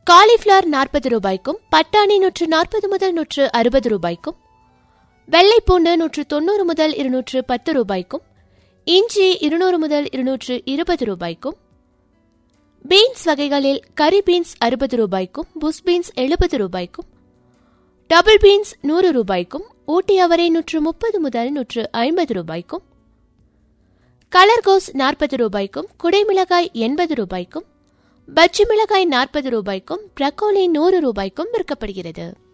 cauliflower நாற்பது ரூபாய்க்கும் பட்டாணி நூற்று நாற்பது முதல் நூற்று அறுபது ரூபாய்க்கும் வெள்ளைப்பூண்டு நூற்று தொண்ணூறு முதல் இருநூற்று பத்து ரூபாய்க்கும் இஞ்சி இருநூறு முதல் இருநூற்று இருபது ரூபாய்க்கும் பீன்ஸ் வகைகளில் கரி பீன்ஸ் அறுபது ரூபாய்க்கும் புஷ் பீன்ஸ் எழுபது ரூபாய்க்கும் டபுள் பீன்ஸ் நூறு ரூபாய்க்கும் ஊட்டி அவரை நூற்று முப்பது முதல் நூற்று ஐம்பது ரூபாய்க்கும் கலர்கோஸ் நாற்பது ரூபாய்க்கும் குடைமிளகாய் எண்பது ரூபாய்க்கும் பச்சை மிளகாய் நாற்பது ரூபாய்க்கும் பிரக்கோலி நூறு ரூபாய்க்கும் விற்கப்படுகிறது